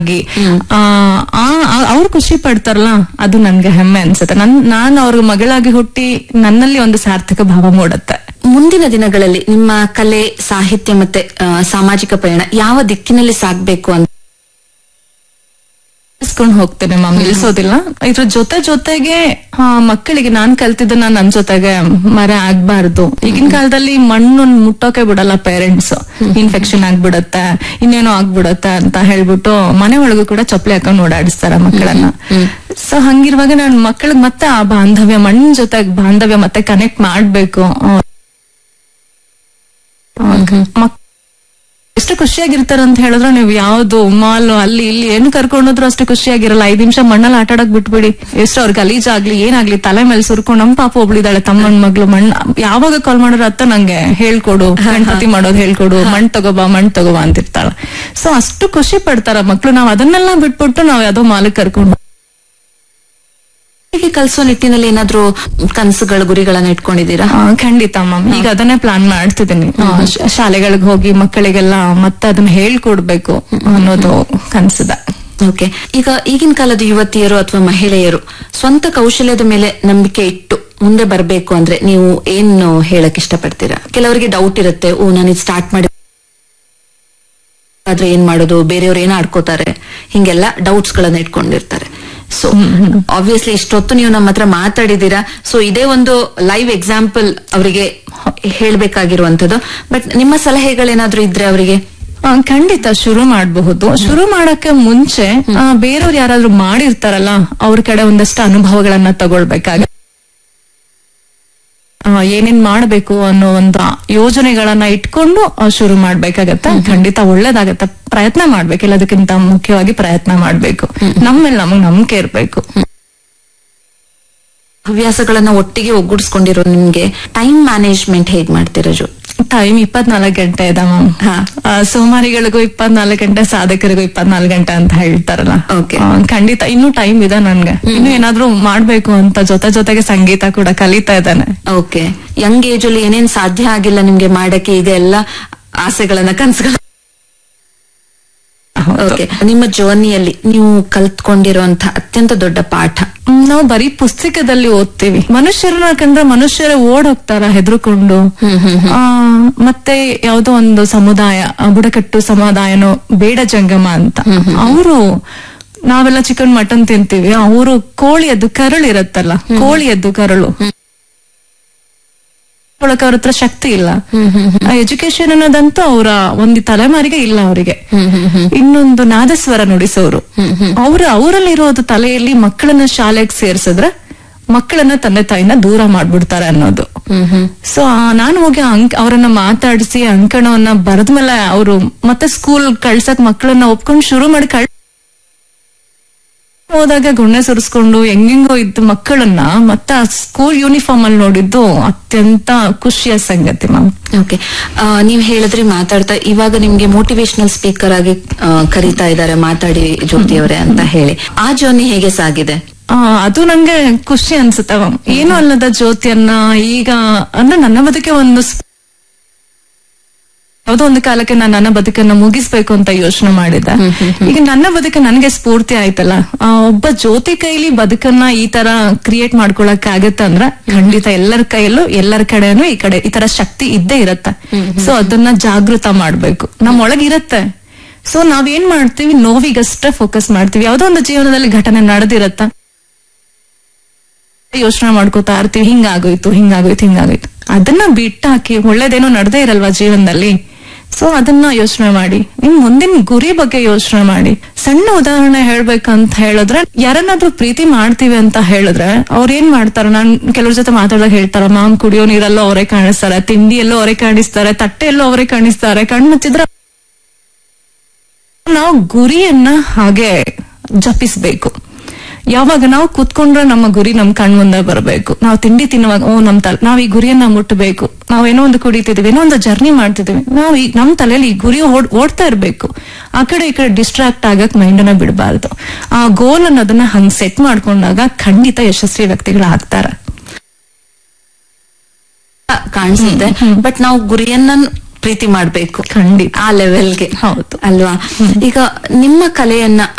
ಆಗಿ ಅವ್ರು ಖುಷಿ ಪಡ್ತಾರಲ್ಲ ಅದು ನನ್ಗೆ ಹೆಮ್ಮೆ ಅನ್ಸುತ್ತೆ ನನ್ ನಾನ್ ಅವ್ರ ಮಗಳಾಗಿ ಹುಟ್ಟಿ ನನ್ನಲ್ಲಿ ಒಂದು ಸಾರ್ಥಕ ಭಾವ ಮೂಡುತ್ತೆ ಮುಂದಿನ ದಿನಗಳಲ್ಲಿ ನಿಮ್ಮ ಕಲೆ ಸಾಹಿತ್ಯ ಮತ್ತೆ ಆ, ಸಾಮಾಜಿಕ ಪಯಣ ಯಾವ ದಿಕ್ಕಿನಲ್ಲಿ ಸಾಗ್ಬೇಕು ಅಂತ ಇಸ್ಕೊಂಡ್ ಹೋಗ್ತೇನೆ ಮ್ಯಾಮ್ ನಿಲ್ಸೋದಿಲ್ಲ ಇದ್ರ ಜೊತೆ ಜೊತೆಗೆ ಆ, ಮಕ್ಕಳಿಗೆ ನಾನ್ ಕಲ್ತಿದ್ದನ್ನ ನನ್ ಜೊತೆಗೆ ಮರ ಆಗ್ಬಾರ್ದು ಈಗಿನ ಕಾಲದಲ್ಲಿ ಮಣ್ಣು ಮುಟ್ಟೋಕೆ ಬಿಡಲ್ಲ ಪೇರೆಂಟ್ಸ್ ಇನ್ಫೆಕ್ಷನ್ ಆಗ್ಬಿಡತ್ತೆ ಇನ್ನೇನೋ ಆಗ್ಬಿಡತ್ತೆ ಅಂತ ಹೇಳ್ಬಿಟ್ಟು ಮನೆ ಒಳಗೂ ಕೂಡ ಚಪ್ಪಲಿ ಹಾಕೊಂಡು ಓಡಾಡಿಸ್ತಾರ ಮಕ್ಕಳನ್ನ ಸೊ ಹಂಗಿರುವಾಗ ನಾನ್ ಮಕ್ಕಳಿಗೆ ಮತ್ತೆ ಆ ಬಾಂಧವ್ಯ ಮಣ್ಣಿನ ಜೊತೆ ಬಾಂಧವ್ಯ ಮತ್ತೆ ಕನೆಕ್ಟ್ ಮಾಡ್ಬೇಕು ಆ, ಮಕ್- ಎಷ್ಟು ಖುಷಿಯಾಗಿರ್ತಾರ ಅಂತ ಹೇಳಿದ್ರೆ ನೀವು ಯಾವ್ದು ಮಾಲ್ ಅಲ್ಲಿ ಇಲ್ಲಿ ಏನು ಕರ್ಕೊಂಡೋದ್ರು ಅಷ್ಟು ಖುಷಿಯಾಗಿರಲ್ಲ ಐದ್ ನಿಮಿಷ ಮಣ್ಣಲ್ಲಿ ಆಟ ಆಡಕ್ ಬಿಟ್ಬಿಡಿ ಎಷ್ಟು ಅವ್ರ ಗಲೀಜಾಗ್ಲಿ ಏನಾಗ್ಲಿ ತಲೆ ಮೇಲೆ ಸುರ್ಕೊಂಡು ನಮ್ ಪಾಪ ಒಬ್ಳಿದಾಳೆ ತಮ್ಮನ್ ಮಗ್ಳು ಮಣ್ ಯಾವಾಗ ಕಾಲ್ ಮಾಡೋರ ಅತ್ತ ನಂಗೆ ಹೇಳ್ಕೊಡು ಗಣಪತಿ ಮಾಡೋದು ಹೇಳ್ಕೊಡು ಮಣ್ ತಗೋಬಾ ಮಣ್ ತಗೋಬಾ ಅಂತಿರ್ತಾಳ ಸೊ ಅಷ್ಟು ಖುಷಿ ಪಡ್ತಾರ ಮಕ್ಳು ನಾವ್ ಅದನ್ನೆಲ್ಲ ಬಿಟ್ಬಿಟ್ಟು ನಾವ್ ಯಾವ್ದೋ ಮಾಲಕ್ ಕರ್ಕೊಂಡು ಹೀಗೆ ಕಲಿಸೋ ನಿಟ್ಟಿನಲ್ಲಿ ಏನಾದ್ರೂ ಕನಸುಗಳು ಗುರಿಗಳನ್ನ ಇಟ್ಕೊಂಡಿದ್ದೀರಾ ಆ, ಖಂಡಿತ ಮ್ಯಾಮ್ ಈಗ ಅದನ್ನೇ ಪ್ಲಾನ್ ಮಾಡ್ತಿದ್ದೀನಿ ಆ, ಶ- ಶಾಲೆಗಳಿಗೆ ಹೋಗಿ ಮಕ್ಕಳಿಗೆಲ್ಲ ಮತ್ತೆ ಅದನ್ನ ಹೇಳ್ಕೊಡ್ಬೇಕು ಅನ್ನೋದು ಕನ್ಸಿದೆ ಓಕೆ ಈಗ ಈಗಿನ ಕಾಲದ ಯುವತಿಯರು ಅಥವಾ ಮಹಿಳೆಯರು ಸ್ವಂತ ಕೌಶಲ್ಯದ ಮೇಲೆ ನಂಬಿಕೆ ಇಟ್ಟು ಮುಂದೆ ಬರಬೇಕು ಅಂದ್ರೆ ನೀವು ಏನು ಹೇಳಕ್ ಇಷ್ಟಪಡ್ತೀರಾ ಕೆಲವರಿಗೆ ಡೌಟ್ ಇರುತ್ತೆ ಓ ನಾನು ಇದು ಸ್ಟಾರ್ಟ್ ಮಾಡಿ ಆದ್ರೆ ಏನ್ ಮಾಡೋದು ಬೇರೆಯವ್ರು ಏನ್ ಆಡ್ಕೋತಾರೆ ಹಿಂಗೆಲ್ಲ ಡೌಟ್ಸ್ ಗಳನ್ನ ಇಟ್ಕೊಂಡಿರ್ತಾರೆ ಸೊ ಆಬ್ವಿಯಸ್ಲಿ ಇಷ್ಟೊತ್ತು ನೀವು ನಮ್ಮ ಹತ್ರ ಮಾತಾಡಿದೀರಾ ಸೊ ಇದೇ ಒಂದು ಲೈವ್ ಎಕ್ಸಾಂಪಲ್ ಅವರಿಗೆ ಹೇಳ್ಬೇಕಾಗಿರುವಂತದ್ದು ಬಟ್ ನಿಮ್ಮ ಸಲಹೆಗಳೇನಾದ್ರೂ ಇದ್ರೆ ಅವರಿಗೆ ಆ, ಖಂಡಿತ ಶುರು ಮಾಡಬಹುದು ಶುರು ಮಾಡಕ್ಕೆ ಮುಂಚೆ ಆ, ಬೇರೆಯವ್ರು ಯಾರಾದ್ರೂ ಮಾಡಿರ್ತಾರಲ್ಲ ಅವ್ರ ಕಡೆ ಒಂದಷ್ಟು ಅನುಭವಗಳನ್ನ ತಗೊಳ್ಬೇಕಾಗ ಆ, ಏನೇನ್ ಮಾಡ್ಬೇಕು ಅನ್ನೋ ಒಂದು ಯೋಜನೆಗಳನ್ನ ಇಟ್ಕೊಂಡು ಆ, ಶುರು ಮಾಡ್ಬೇಕಾಗತ್ತೆ ಖಂಡಿತ ಒಳ್ಳೇದಾಗತ್ತೆ ಪ್ರಯತ್ನ ಮಾಡ್ಬೇಕು ಎಲ್ಲದಕ್ಕಿಂತ ಮುಖ್ಯವಾಗಿ ಪ್ರಯತ್ನ ಮಾಡ್ಬೇಕು ನಮ್ಮೇಲೆ ನಮಗ್ ನಂಬಿಕೆ ಇರ್ಬೇಕು ಹವ್ಯಾಸಗಳನ್ನ ಒಟ್ಟಿಗೆ ಒಗ್ಗೂಡಿಸ್ಕೊಂಡಿರೋ ನಿಮ್ಗೆ ಟೈಮ್ ಮ್ಯಾನೇಜ್ಮೆಂಟ್ ಹೇಗ್ ಮಾಡ್ತೀರಾ ಜೋ ಟೈಮ್ ಇಪ್ಪತ್ನಾಲ್ಕು ಗಂಟೆ ಇದೆ ಮ್ಯಾಮ್ ಹಾ. ಸೋಮಾರಿಗಳಿಗೂ ಇಪ್ಪತ್ನಾಲ್ಕು ಗಂಟೆ ಸಾಧಕರಿಗೂ ಇಪ್ಪತ್ನಾಲ್ಕು ಗಂಟೆ ಅಂತ ಹೇಳ್ತಾರಲ್ಲ Okay. ಆ, ಖಂಡಿತ ಇನ್ನೂ ಟೈಮ್ ಇದೆ ನನ್ಗೆ ಇನ್ನು ಏನಾದ್ರೂ ಮಾಡ್ಬೇಕು ಅಂತ ಜೊತೆ ಜೊತೆಗೆ ಸಂಗೀತ ಕೂಡ ಕಲಿತಾ ಇದ್ದಾನೆ ಓಕೆ ಯಂಗ್ ಏಜ್ ಅಲ್ಲಿ ಏನೇನ್ ಸಾಧ್ಯ ಆಗಿಲ್ಲ ನಿಮ್ಗೆ ಮಾಡಕ್ಕೆ ಈಗ ಎಲ್ಲ ಆಸೆಗಳನ್ನ ಕನ್ಸುಗಳ ಓಕೆ ನಿಮ್ಮ ಜರ್ನಿಯಲ್ಲಿ ನೀವು ಕಲ್ತ್ಕೊಂಡಿರುವಂತ ಅತ್ಯಂತ ದೊಡ್ಡ ಪಾಠ ಹ್ಮ್, ನಾವು ಬರೀ ಪುಸ್ತಕದಲ್ಲಿ ಓದ್ತೀವಿ ಮನುಷ್ಯರನ್ನ ಕಂಡ್ರೆ ಮನುಷ್ಯರೇ ಓಡ್ ಹೋಗ್ತಾರ ಹೆದರ್ಕೊಂಡು ಆ, ಮತ್ತೆ ಯಾವ್ದೋ ಒಂದು ಸಮುದಾಯ ಆ, ಬುಡಕಟ್ಟು ಸಮುದಾಯನೋ ಬೇಡ ಜಂಗಮ ಅಂತ ಅವರು ನಾವೆಲ್ಲ ಚಿಕನ್ ಮಟನ್ ತಿಂತೀವಿ ಅವರು ಕೋಳಿಯದ್ದು ಕರಳು ಇರತ್ತಲ್ಲ ಕೋಳಿಯದ್ದು ಕರಳು ಒಳಗೆ ಅವ್ರ ಹತ್ರ ಶಕ್ತಿ ಇಲ್ಲ ಎಜುಕೇಶನ್ ಅನ್ನೋದಂತೂ ಅವರ ಒಂದು ತಲೆಮಾರಿಗೆ ಇಲ್ಲ ಅವರಿಗೆ ಇನ್ನೊಂದು ನಾದಸ್ವರ ನುಡಿಸೋರು ಅವ್ರ ಅವರಲ್ಲಿರೋದು ತಲೆಯಲ್ಲಿ ಮಕ್ಕಳನ್ನ ಶಾಲೆಗೆ ಸೇರ್ಸಿದ್ರೆ ಮಕ್ಕಳನ್ನ ತಂದೆ ತಾಯಿನ ದೂರ ಮಾಡ್ಬಿಡ್ತಾರೆ ಅನ್ನೋದು ಸೊ ನಾನು ಹೋಗಿ ಅಂಕ್ ಅವರನ್ನ ಮಾತಾಡಿಸಿ ಅಂಕಣವನ್ನ ಬರೆದ್ಮೇಲೆ ಅವರು ಮತ್ತೆ ಸ್ಕೂಲ್ ಕಳ್ಸಕ್ ಮಕ್ಕಳನ್ನ ಒಪ್ಕೊಂಡು ಶುರು ಮಾಡಿ ಕಳ್ ಹೋದಾಗ ಗುಣ್ಣೆ ಸುರಿಸ್ಕೊಂಡು ಹೆಂಗೆಂಗೋ ಇದ್ದು ಮಕ್ಕಳನ್ನ ಮತ್ತೆ ಆ ಸ್ಕೂಲ್ ಯೂನಿಫಾರ್ಮ್ ಅಲ್ಲಿ ನೋಡಿದ್ದು ಅತ್ಯಂತ ಖುಷಿಯ ಸಂಗತಿ ಮ್ಯಾಮ್ ಓಕೆ ನೀವ್ ಹೇಳಿದ್ರಿ ಮಾತಾಡ್ತಾ ಇವಾಗ ನಿಮ್ಗೆ ಮೋಟಿವೇಶನಲ್ ಸ್ಪೀಕರ್ ಆಗಿ ಆ, ಕರೀತಾ ಇದ್ದಾರೆ ಮಾತಾಡಿ ಜ್ಯೋತಿ ಅವರೇ ಅಂತ ಹೇಳಿ ಆ ಜರ್ನಿ ಹೇಗೆ ಸಾಗಿದೆ ಆ, ಅದು ನಂಗೆ ಖುಷಿ ಅನ್ಸುತ್ತೆ ಮ್ಯಾಮ್ ಏನು ಅಲ್ಲದ ಜ್ಯೋತಿಯನ್ನ ಈಗ ಅಂದ್ರೆ ನನ್ನ ಬದುಕೆ ಒಂದು ಸ್- ಯಾವುದೋ ಒಂದು ಕಾಲಕ್ಕೆ ನಾನು ನನ್ನ ಬದುಕನ್ನ ಮುಗಿಸ್ಬೇಕು ಅಂತ ಯೋಚನೆ ಮಾಡಿದ್ದೆ ಈಗ ನನ್ನ ಬದುಕ ನನಗೆ ಸ್ಫೂರ್ತಿ ಆಯ್ತಲ್ಲ ಆ, ಒಬ್ಬ ಜ್ಯೋತಿ ಕೈಲಿ ಬದುಕನ್ನ ಈ ತರ ಕ್ರಿಯೇಟ್ ಮಾಡ್ಕೊಳಕ್ ಆಗತ್ತೆ ಅಂದ್ರೆ ಖಂಡಿತ ಎಲ್ಲರ ಕೈಯಲ್ಲೂ ಎಲ್ಲರ ಕಡೆನೂ ಈ ಕಡೆ ಈ ತರ ಶಕ್ತಿ ಇದ್ದೇ ಇರತ್ತೆ ಸೊ ಅದನ್ನ ಜಾಗೃತ ಮಾಡ್ಬೇಕು ನಮ್ಮೊಳಗೆ ಇರತ್ತೆ ಸೊ ನಾವೇನ್ ಮಾಡ್ತೀವಿ ನೋವಿಗಷ್ಟೇ ಫೋಕಸ್ ಮಾಡ್ತೀವಿ ಯಾವ್ದೋ ಒಂದು ಜೀವನದಲ್ಲಿ ಘಟನೆ ನಡೆದಿರತ್ತ ಯೋಚನೆ ಮಾಡ್ಕೋತಾ ಇರ್ತೀವಿ ಹಿಂಗಾಗೋಯ್ತು ಹಿಂಗಾಗೋಯ್ತು ಹಿಂಗಾಗೋಯ್ತು ಅದನ್ನ ಬಿಟ್ಟಾಕಿ ಒಳ್ಳೇದೇನೋ ನಡೆದೇ ಇರಲ್ವಾ ಜೀವನದಲ್ಲಿ ಸೊ ಅದನ್ನ ಯೋಚನೆ ಮಾಡಿ ನಿಮ್ ಮುಂದಿನ ಗುರಿ ಬಗ್ಗೆ ಯೋಚನೆ ಮಾಡಿ ಸಣ್ಣ ಉದಾಹರಣೆ ಹೇಳ್ಬೇಕಂತ ಹೇಳಿದ್ರೆ ಯಾರನ್ನಾದ್ರೂ ಪ್ರೀತಿ ಮಾಡ್ತೀವಿ ಅಂತ ಹೇಳಿದ್ರೆ ಅವ್ರ ಏನ್ ಮಾಡ್ತಾರ ನಾನ್ ಕೆಲವ್ರ ಜೊತೆ ಮಾತಾಡೋದಾಗ ಹೇಳ್ತಾರ ಮಾಮ್ ಕುಡಿಯೋ ನೀರಲ್ಲೂ ಅವರೇ ಕಾಣಿಸ್ತಾರೆ ತಿಂಡಿ ಎಲ್ಲೋ ಅವರೇ ಕಾಣಿಸ್ತಾರೆ ತಟ್ಟೆ ಎಲ್ಲೋ ಅವರೇ ಕಾಣಿಸ್ತಾರೆ ಕಣ್ ಮುಚ್ಚಿದ್ರೆ ನಾವು ಗುರಿಯನ್ನ ಹಾಗೆ ಜಪಿಸ್ಬೇಕು ಯಾವಾಗ ನಾವು ಕೂತ್ಕೊಂಡ್ರೆ ನಮ್ಮ ಗುರಿ ನಮ್ ಕಣ್ ಮುಂದೆ ಬರಬೇಕು ನಾವು ತಿಂಡಿ ತಿನ್ನುವಾಗ ಓ ನಮ್ ತಲೆ ನಾವ್ ಈ ಗುರಿಯನ್ನ ಮುಟ್ಟಬೇಕು ನಾವೇನೋ ಒಂದು ಕುಡಿತಿದೀವಿ ಏನೋ ಒಂದು ಜರ್ನಿ ಮಾಡ್ತಿದೀವಿ ನಾವು ಈ ನಮ್ ತಲೆಯಲ್ಲಿ ಈ ಗುರಿ ಓಡ್ ಓಡ್ತಾ ಇರ್ಬೇಕು ಆ ಕಡೆ ಈ ಕಡೆ ಡಿಸ್ಟ್ರಾಕ್ಟ್ ಆಗಕ್ ಮೈಂಡನ್ನ ಬಿಡಬಾರ್ದು ಆ ಗೋಲ್ ಅನ್ನೋದನ್ನ ಹಂಗ್ ಸೆಟ್ ಮಾಡ್ಕೊಂಡಾಗ ಖಂಡಿತ ಯಶಸ್ವಿ ವ್ಯಕ್ತಿಗಳು ಆಗ್ತಾರೆ ಕಾಣಿಸುತ್ತೆ ಬಟ್ ನಾವು ಗುರಿಯನ್ನ ಪ್ರೀತಿ ಮಾಡ್ಬೇಕು ಖಂಡಿತ ಆ ಲೆವೆಲ್ಗೆ ಹೌದು. ಅಲ್ವಾ ಈಗ ನಿಮ್ಮ ಕಲೆಯನ್ನ